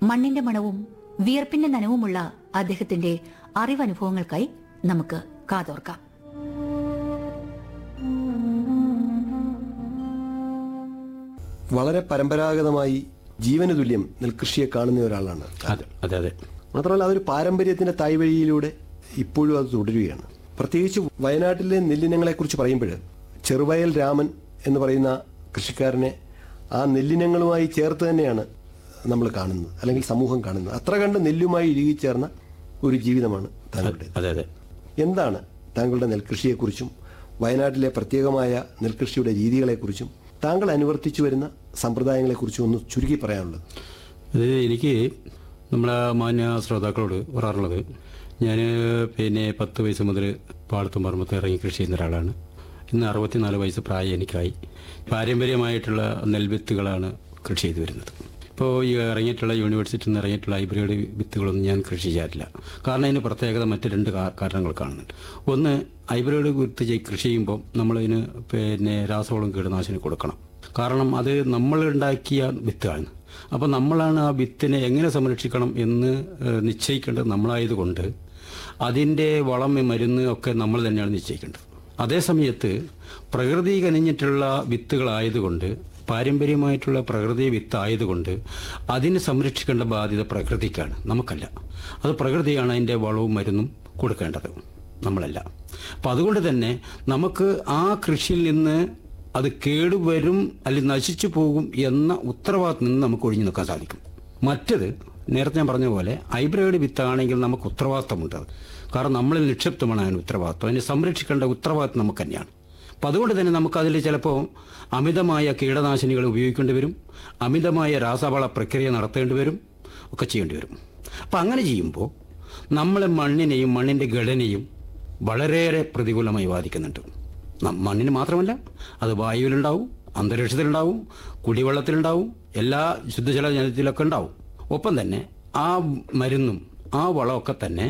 മണ്ണിന്റെ മണവും വിയർപ്പിന്റെ നനവുമുള്ള അദ്ദേഹത്തിന്റെ അറിവനുഭവങ്ങൾക്കായി നമുക്ക് കാതോർക്കാം വളരെ പരമ്പരാഗതമായി ജീവന തുല്യം നെൽകൃഷിയെ കാണുന്ന ഒരാളാണ് അതെ അതെ അതെ മാത്രമല്ല അതൊരു പാരമ്പര്യത്തിന്റെ തായ്വഴിയിലൂടെ ഇപ്പോഴും അത് തുടരുകയാണ് പ്രത്യേകിച്ച് വയനാട്ടിലെ നെല്ലിനങ്ങളെക്കുറിച്ച് പറയുമ്പോൾ ചെറുവയൽ രാമൻ എന്ന് പറയുന്ന കൃഷിക്കാരനെ ആ നെല്ലിനങ്ങളുമായി ചേർത്ത് തന്നെയാണ് നമ്മൾ കാണുന്നത് അല്ലെങ്കിൽ സമൂഹം കാണുന്നത് അത്ര കണ്ട് നെല്ലുമായി ഇഴുകിച്ചേർന്ന ഒരു ജീവിതമാണ് താങ്കളുടെ അതെ അതെ എന്താണ് താങ്കളുടെ നെൽകൃഷിയെക്കുറിച്ചും വയനാട്ടിലെ പ്രത്യേകമായ നെൽകൃഷിയുടെ രീതികളെക്കുറിച്ചും താങ്കൾ അനുവർത്തിച്ചു വരുന്ന സമ്പ്രദായങ്ങളെക്കുറിച്ചും ഒന്ന് ചുരുക്കി പറയാനുള്ളത് അത് എനിക്ക് നമ്മളെ മാന്യ ശ്രോതാക്കളോട് പറയാറുള്ളത് ഞാൻ പിന്നെ പത്ത് വയസ്സ് മുതൽ പാടത്തും പറമ്പത്ത് ഇറങ്ങി കൃഷി ചെയ്യുന്ന ഒരാളാണ് ഇന്ന് അറുപത്തിനാല് വയസ്സ് പ്രായം എനിക്കായി പാരമ്പര്യമായിട്ടുള്ള നെൽവിത്തുകളാണ് കൃഷി ചെയ്തു വരുന്നത് ഇപ്പോൾ ഈ ഇറങ്ങിയിട്ടുള്ള യൂണിവേഴ്സിറ്റിയിൽ നിന്ന് ഇറങ്ങിയിട്ടുള്ള ഹൈബ്രിഡ് വിത്തുകളൊന്നും ഞാൻ കൃഷി ചെയ്യാറില്ല കാരണം അതിന് പ്രത്യേകത മറ്റ് രണ്ട് കാ- കാരണങ്ങൾ കാണുന്നുണ്ട് ഒന്ന് ഹൈബ്രിഡ് വിത്ത് ചെയ്- കൃഷി ചെയ്യുമ്പോൾ നമ്മളതിന് പിന്നെ രാസവളം കീടനാശിനി കൊടുക്കണം കാരണം അത് നമ്മൾ ഉണ്ടാക്കിയ വിത്താണ് അപ്പോൾ നമ്മളാണ് ആ വിത്തിനെ എങ്ങനെ സംരക്ഷിക്കണം എന്ന് ഏഹ്, നിശ്ചയിക്കേണ്ടത് നമ്മളായതുകൊണ്ട് അതിൻ്റെ വളം മരുന്ന് ഒക്കെ നമ്മൾ തന്നെയാണ് നിശ്ചയിക്കേണ്ടത് അതേസമയത്ത് പ്രകൃതി കനിഞ്ഞിട്ടുള്ള വിത്തുകളായതുകൊണ്ട് പാരമ്പര്യമായിട്ടുള്ള പ്രകൃതി വിത്തായതുകൊണ്ട് അതിനെ സംരക്ഷിക്കേണ്ട ബാധ്യത പ്രകൃതിക്കാണ് നമുക്കല്ല അത് പ്രകൃതിയാണ് അതിൻ്റെ വളവും മരുന്നും കൊടുക്കേണ്ടത് നമ്മളല്ല അപ്പം അതുകൊണ്ട് തന്നെ നമുക്ക് ആ കൃഷിയിൽ നിന്ന് അത് കേടുവരും അല്ലെങ്കിൽ നശിച്ചു പോകും എന്ന ഉത്തരവാദിത്തം നിന്ന് നമുക്ക് ഒഴിഞ്ഞു നിൽക്കാൻ സാധിക്കും മറ്റത് നേരത്തെ ഞാൻ പറഞ്ഞ പോലെ ഹൈബ്രിഡ് വിത്താണെങ്കിൽ നമുക്ക് ഉത്തരവാദിത്തമുണ്ട് അത്. കാരണം നമ്മളിൽ നിക്ഷിപ്തമാണ് അതിന് ഉത്തരവാദിത്വം അതിനെ സംരക്ഷിക്കേണ്ട ഉത്തരവാദിത്വം നമുക്ക് തന്നെയാണ് അപ്പം അതുകൊണ്ട് തന്നെ നമുക്കതിൽ ചിലപ്പോൾ അമിതമായ കീടനാശിനികൾ ഉപയോഗിക്കേണ്ടി വരും അമിതമായ രാസവള പ്രക്രിയ നടത്തേണ്ടി വരും ഒക്കെ ചെയ്യേണ്ടി വരും അപ്പം അങ്ങനെ ചെയ്യുമ്പോൾ നമ്മളെ മണ്ണിനെയും മണ്ണിൻ്റെ ഘടനയും വളരെയേറെ പ്രതികൂലമായി ബാധിക്കുന്നുണ്ട് നം- മണ്ണിന് മാത്രമല്ല അത് വായുവിലുണ്ടാവും അന്തരീക്ഷത്തിലുണ്ടാവും കുടിവെള്ളത്തിലുണ്ടാവും എല്ലാ ശുദ്ധജല ജലത്തിലൊക്കെ ഉണ്ടാവും ഒപ്പം തന്നെ ആ മരുന്നും ആ വളമൊക്കെ തന്നെ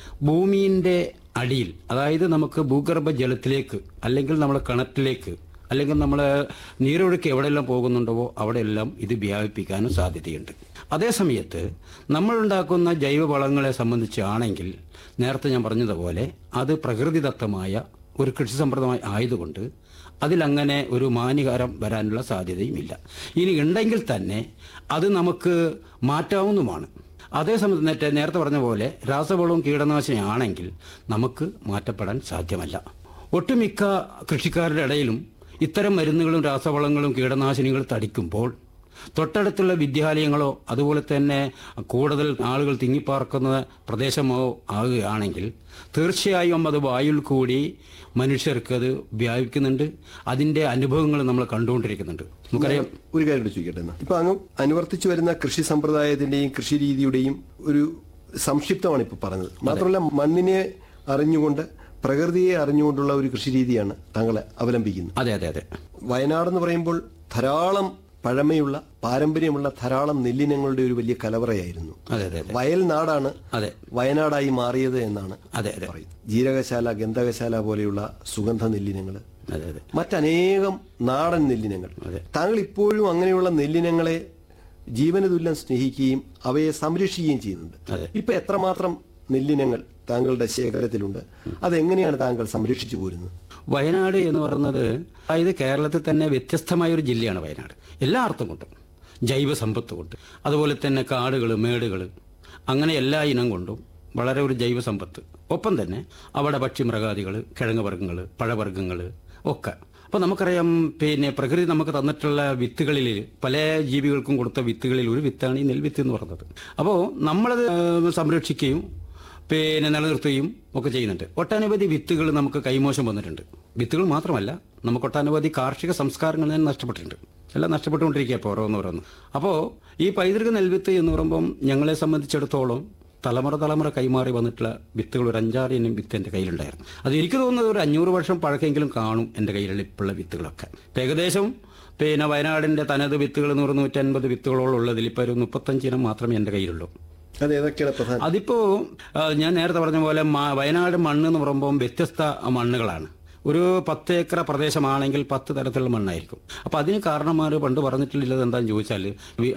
ഭൂമിയുടെ അടിയിൽ അതായത് നമുക്ക് ഭൂഗർഭ ജലത്തിലേക്ക് അല്ലെങ്കിൽ നമ്മളെ കിണറ്റിലേക്ക് അല്ലെങ്കിൽ നമ്മൾ നീരൊഴുക്ക് എവിടെയെല്ലാം പോകുന്നുണ്ടോ അവിടെയെല്ലാം ഇത് വ്യാപിപ്പിക്കാനും സാധ്യതയുണ്ട് അതേസമയത്ത് നമ്മളുണ്ടാക്കുന്ന ജൈവവളങ്ങളെ സംബന്ധിച്ചാണെങ്കിൽ നേരത്തെ ഞാൻ പറഞ്ഞതുപോലെ അത് പ്രകൃതിദത്തമായ ഒരു കൃഷി സമ്പ്രദായം ആയതുകൊണ്ട് അതിലങ്ങനെ ഒരു മാനികാരം വരാനുള്ള സാധ്യതയുമില്ല ഇനി ഉണ്ടെങ്കിൽ തന്നെ അത് നമുക്ക് മാറ്റാവുന്നതുമാണ് അതേസമയത്ത് നേരത്തെ നേരത്തെ പറഞ്ഞ പോലെ രാസവളവും കീടനാശിനി ആണെങ്കിൽ നമുക്ക് മാറ്റപ്പെടാൻ സാധ്യമല്ല ഒട്ടുമിക്ക കൃഷിക്കാരുടെ ഇടയിലും ഇത്തരം മരുന്നുകളും രാസവളങ്ങളും കീടനാശിനികളും തടിക്കുമ്പോൾ തൊട്ടടുത്തുള്ള വിദ്യാലയങ്ങളോ അതുപോലെ തന്നെ കൂടുതൽ ആളുകൾ തിങ്ങിപ്പാർക്കുന്ന പ്രദേശമോ ആകുകയാണെങ്കിൽ തീർച്ചയായും അത് വായുവിൽ കൂടി മനുഷ്യർക്ക് അത് വ്യാപിക്കുന്നുണ്ട് അതിൻ്റെ അനുഭവങ്ങൾ നമ്മൾ കണ്ടുകൊണ്ടിരിക്കുന്നുണ്ട് നമുക്കറിയാം ഒരു കാര്യം കൂടി ചോദിക്കട്ടെ എന്നാ ഇപ്പൊ അങ്ങ് അനുവർത്തിച്ചു വരുന്ന കൃഷി സമ്പ്രദായത്തിന്റെയും കൃഷി രീതിയുടെയും ഒരു സംക്ഷിപ്തമാണ് ഇപ്പൊ പറഞ്ഞത് മാത്രമല്ല മണ്ണിനെ അറിഞ്ഞുകൊണ്ട് പ്രകൃതിയെ അറിഞ്ഞുകൊണ്ടുള്ള ഒരു കൃഷി രീതിയാണ് താങ്കൾ അവലംബിക്കുന്നത് അതെ അതെ അതെ വയനാടെന്ന് പറയുമ്പോൾ ധാരാളം പഴമയുള്ള പാരമ്പര്യമുള്ള ധാരാളം നെല്ലിനങ്ങളുടെ ഒരു വലിയ കലവറയായിരുന്നു അതെ അതെ അതെ വയൽ നാടാണ് അതെ വയനാടായി മാറിയത് എന്നാണ് അതെ അതെ പറയും ജീരകശാല ഗന്ധകശാല പോലെയുള്ള സുഗന്ധ നെല്ലിനങ്ങൾ അതെ അതെ മറ്റനേകം നാടൻ നെല്ലിനങ്ങൾ അതെ. താങ്കൾ ഇപ്പോഴും അങ്ങനെയുള്ള നെല്ലിനങ്ങളെ ജീവന തുല്യം സ്നേഹിക്കുകയും അവയെ സംരക്ഷിക്കുകയും ചെയ്യുന്നുണ്ട് അതെ. ഇപ്പൊ എത്രമാത്രം നെല്ലിനങ്ങൾ താങ്കളുടെ ശേഖരത്തിലുണ്ട് അതെങ്ങനെയാണ് താങ്കൾ സംരക്ഷിച്ചു പോരുന്നത് വയനാട് എന്ന് പറയുന്നത് അതായത് കേരളത്തിൽ തന്നെ വ്യത്യസ്തമായ ഒരു ജില്ലയാണ് വയനാട് എല്ലാ അർത്ഥം കൊണ്ടും ജൈവ സമ്പത്ത് കൊണ്ട് അതുപോലെ തന്നെ കാടുകൾ മേടുകൾ അങ്ങനെ എല്ലാ ഇനം കൊണ്ടും വളരെ ഒരു ജൈവ സമ്പത്ത് ഒപ്പം തന്നെ അവിടെ പക്ഷിമൃഗാദികൾ കിഴങ്ങ് വർഗ്ഗങ്ങൾ പഴവർഗ്ഗങ്ങൾ ഒക്കെ അപ്പോൾ നമുക്കറിയാം പിന്നെ പ്രകൃതി നമുക്ക് തന്നിട്ടുള്ള വിത്തുകളിൽ പല ജീവികൾക്കും കൊടുത്ത വിത്തുകളിൽ ഒരു വിത്താണ് ഈ നെൽവിത്ത് എന്ന് പറയുന്നത് അപ്പോൾ നമ്മളത് ഏഹ്, സംരക്ഷിക്കുകയും പിന്നെ നിലനിർത്തുകയും ഒക്കെ ചെയ്യുന്നുണ്ട് ഒട്ടനവധി വിത്തുകൾ നമുക്ക് കൈമോശം വന്നിട്ടുണ്ട് വിത്തുകൾ മാത്രമല്ല നമുക്ക് ഒട്ടനവധി കാർഷിക സംസ്കാരങ്ങൾ തന്നെ നഷ്ടപ്പെട്ടിട്ടുണ്ട് എല്ലാം നഷ്ടപ്പെട്ടുകൊണ്ടിരിക്കുക ഇപ്പോൾ ഓരോന്നോരോന്ന് അപ്പോൾ ഈ പൈതൃക നെൽവിത്ത് എന്ന് പറയുമ്പം ഞങ്ങളെ സംബന്ധിച്ചിടത്തോളം തലമുറ തലമുറ കൈമാറി വന്നിട്ടുള്ള വിത്തുകൾ ഒരു അഞ്ചാറ് ഇനം വിത്ത് എൻ്റെ കയ്യിലുണ്ടായിരുന്നു അത് എനിക്ക് തോന്നുന്നത് ഒരു അഞ്ഞൂറ് വർഷം പഴക്കെങ്കിലും കാണും എൻ്റെ കയ്യിലുള്ള ഇപ്പോഴുള്ള വിത്തുകളൊക്കെ ഇപ്പം ഏകദേശം പിന്നെ വയനാടിൻ്റെ തനത് വിത്തുകൾ നൂറ് നൂറ്റൻപത് വിത്തുകളോളം ഉള്ളതിൽ ഇപ്പോൾ ഒരു മുപ്പത്തഞ്ചിനം മാത്രമേ എൻ്റെ കയ്യിലുള്ളൂ അത് ഏതൊക്കെയാണ് പ്രധാന അതിപ്പോ ആ, ഞാൻ നേരത്തെ പറഞ്ഞ പോലെ മ- വയനാട് മണ്ണ് എന്ന് പറയുമ്പോൾ വ്യത്യസ്ത മണ്ണുകളാണ് ഒരു പത്ത് ഏക്കർ പ്രദേശമാണെങ്കിൽ പത്ത് തരത്തിലുള്ള മണ്ണായിരിക്കും അപ്പോൾ അതിന് കാരണന്മാർ പണ്ട് പറഞ്ഞിട്ടുള്ളത് എന്താണെന്ന് ചോദിച്ചാൽ